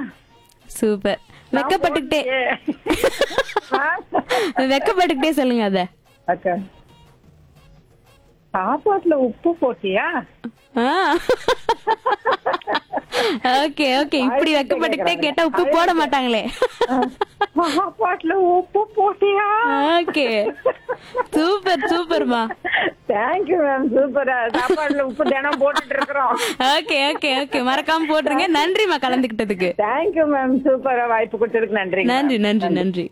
Super வெக்கப்பட்டுக்கிட்டே ஆ? வெக்கப்பட்டுக்கிட்டே சொல்லுங்க அத அக்கா சாப்பாட்டுல உப்பு போட்டியா ஓகே ஓகே இப்படி வெக்கப்பட்டுக்கிட்டே கேட்டா உப்பு போட மாட்டாங்களே சாப்பாட்டுல உப்பு போட்டியா ஓகே சூப்பர் சூப்பர்மா தேங்க்யூ மேம் சூப்பரா சாப்பாட்டுல உப்பு தினம் போட்டுட்டு இருக்கிறோம் ஓகே ஓகே ஓகே மறக்காம போட்டுருங்க நன்றிமா கலந்துக்கிட்டதுக்கு தேங்க்யூ மேம் சூப்பரா வாய்ப்பு கொடுத்ததுக்கு நன்றி நன்றி நன்றி நன்றி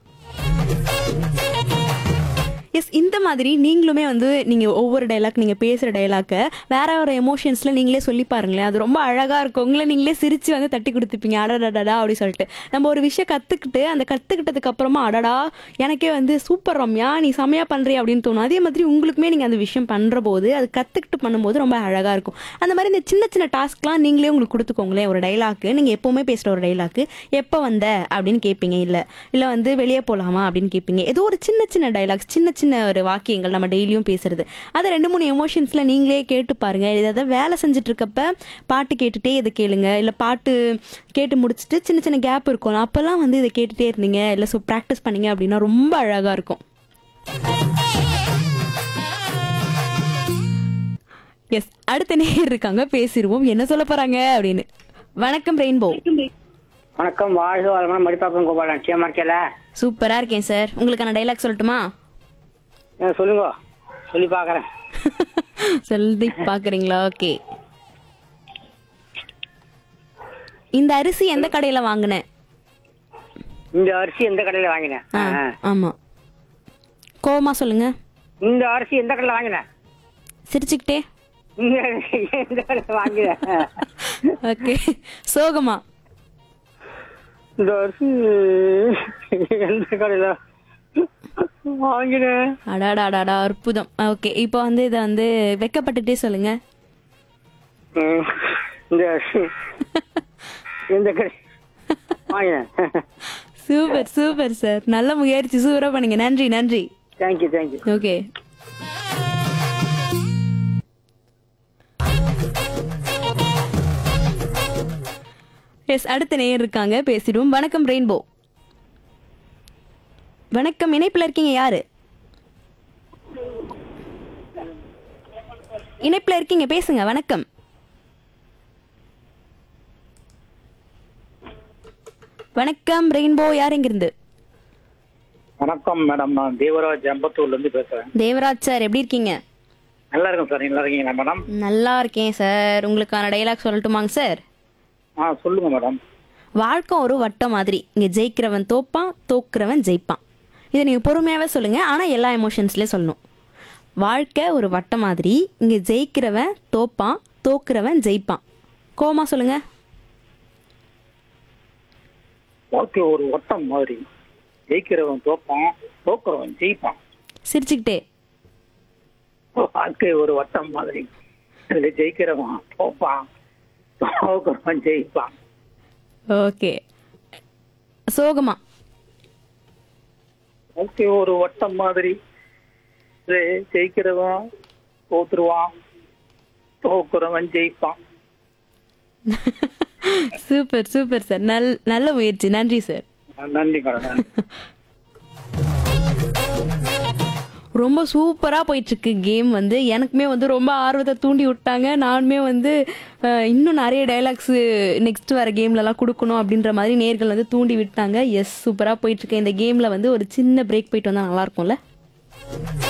எஸ் இந்த மாதிரி நீங்களுமே வந்து நீங்க ஒவ்வொரு டைலாக் நீங்க பேசுற டைலாக்க வேற ஒரு எமோஷன்ஸ்ல நீங்களே சொல்லி பாருங்களேன் அது ரொம்ப அழகா இருக்கும் உங்களை நீங்களே சிரிச்சு வந்து தட்டி கொடுத்துப்பீங்க அடடடடா அப்படி சொல்லிட்டு நம்ம ஒரு விஷயம் கத்துக்கிட்டு அந்த கத்துக்கிட்டதுக்கு அப்புறமா அடடா எனக்கே வந்து சூப்பர் ரம்யா நீ செமையா பண்றீ அப்படின்னு தோணும் அதே மாதிரி உங்களுக்குமே நீங்க அந்த விஷயம் பண்ற போது அது கத்துக்கிட்டு பண்ணும்போது ரொம்ப அழகா இருக்கும் அந்த மாதிரி இந்த சின்ன சின்ன டாஸ்க்லாம் நீங்களே உங்களுக்கு கொடுத்துக்கோங்களேன் ஒரு டைலாக்கு நீங்க எப்பவுமே பேசுற ஒரு டைலாக்கு எப்போ வந்த அப்படின்னு கேட்பீங்க இல்ல இல்ல வந்து வெளியே போலாமா அப்படின்னு கேட்பீங்க ஏதோ ஒரு சின்ன சின்ன டைலாக்ஸ் சின்ன சின்ன ஒரு வாக்கியங்கள் நம்ம டெய்லியும் பேசுறது அதை ரெண்டு மூணு எமோஷன்ஸ்ல நீங்களே கேட்டு பாருங்க ஏதாவது வேலை செஞ்சுட்டு இருக்கப்ப பாட்டு கேட்டுட்டே இதை கேளுங்க இல்ல பாட்டு கேட்டு முடிச்சுட்டு சின்ன சின்ன கேப் இருக்கும் அப்பெல்லாம் வந்து இதை கேட்டுட்டே இருந்தீங்க இல்ல ஸோ ப்ராக்டிஸ் பண்ணீங்க அப்படின்னா ரொம்ப அழகா இருக்கும் எஸ் அடுத்த நேர் இருக்காங்க பேசிடுவோம் என்ன சொல்ல போறாங்க அப்படின்னு வணக்கம் ரெயின்போ வணக்கம் வாழ்க வளமான மடிப்பாக்கம் கோபாலன் நிச்சயமா இருக்கல சூப்பரா இருக்கேன் சார் உங்களுக்கான டைலாக் சொல்லட்டுமா சொல்லுங்க சொல்லி பாக்குறேன் சொல்லி பாக்குறீங்களா ஓகே இந்த அரிசி எந்த கடையில வாங்கினேன் இந்த அரிசி எந்த கடையில வாங்கினேன் ஆ, ஆ. ஆமா கோவமா சொல்லுங்க இந்த அரிசி எந்த கடையில வாங்கினேன் சிரிச்சுக்கிட்டே இந்த அரிசி எந்த கடையில வாங்கினேன் ஓகே சோகமா இந்த அரிசி எந்த கடையில வாங்கினேன் அடாடாடாடா அற்புதம் ஓகே இப்போ வந்து இதை வந்து வெக்கப்பட்டுட்டே சொல்லுங்க ம், இந்த அரிசி எந்த கடை வாங்கினேன் சூப்பர் சூப்பர் சார் நல்ல முயற்சி சூப்பரா பண்ணீங்க நன்றி நன்றி தேங்க்யூ தேங்க்யூ ஓகே எஸ் அடுத்த நேயர் இருக்காங்க பேசிடுவோம் வணக்கம் ரெயின்போ வணக்கம் இணைப்புல இருக்கீங்க யாரு இணைப்புல இருக்கீங்க பேசுங்க வணக்கம் வணக்கம் ரெயின்போ யார் எங்கிருந்து வணக்கம் மேடம் நான் தேவராஜ் அம்பத்தூர்ல இருந்து பேசுறேன் தேவராஜ் சார் எப்படி இருக்கீங்க நல்லா இருக்கும் சார் நல்லா இருக்கீங்களா மேடம் நல்லா இருக்கேன் சார் உங்களுக்கான டைலாக் சொல்லட்டுமாங்க சார் ஆ சொல்லுங்க மேடம் வாழ்க்கை ஒரு வட்டம் மாதிரி இங்க ஜெயிக்கிறவன் தோப்பான் தோக்குறவன் ஜெயிப்பான் இதை நீங்க பொறுமையாவே சொல்லுங்க ஆனா எல்லா எமோஷன்ஸ்லயும் சொல்லணும் வாழ்க்கை ஒரு வட்டம் மாதிரி இங்க ஜெயிக்கிறவன் தோப்பான் தோக்குறவன் ஜெயிப்பான் கோமா சொல்லுங்க வாழ்க்கை ஒரு வட்டம் மாதிரி ஜெயிக்கிறவன் தோப்பான் தோக்குறவன் ஜெயிப்பான் சிரிச்சுக்கிட்டே வாழ்க்கை ஒரு வட்டம் மாதிரி இதுல ஜெயிக்கிறவன் தோப்பான் தோக்குறவன் ஜெயிப்பான் ஓகே சோகமா வாழ்க்கை ஒரு வட்டம் மாதிரி இதுல ஜெயிக்கிறவன் தோத்துருவான் தோக்குறவன் ஜெயிப்பான் சூப்பர் சூப்பர் சார் நல் நல்ல முயற்சி நன்றி சார் நன்றி மேடம் நன்றி ரொம்ப சூப்பராக போயிட்டுருக்கு கேம் வந்து எனக்குமே வந்து ரொம்ப ஆர்வத்தை தூண்டி விட்டாங்க நானுமே வந்து அஹ், இன்னும் நிறைய டைலாக்ஸ் நெக்ஸ்ட் வர கேம்லலாம் கொடுக்கணும் அப்படின்ற மாதிரி நேர்கள் வந்து தூண்டி விட்டாங்க எஸ் சூப்பராக போயிட்டுருக்கு இந்த கேமில் வந்து ஒரு சின்ன பிரேக் போயிட்டு வந்தால் நல்லாயிருக்கும்ல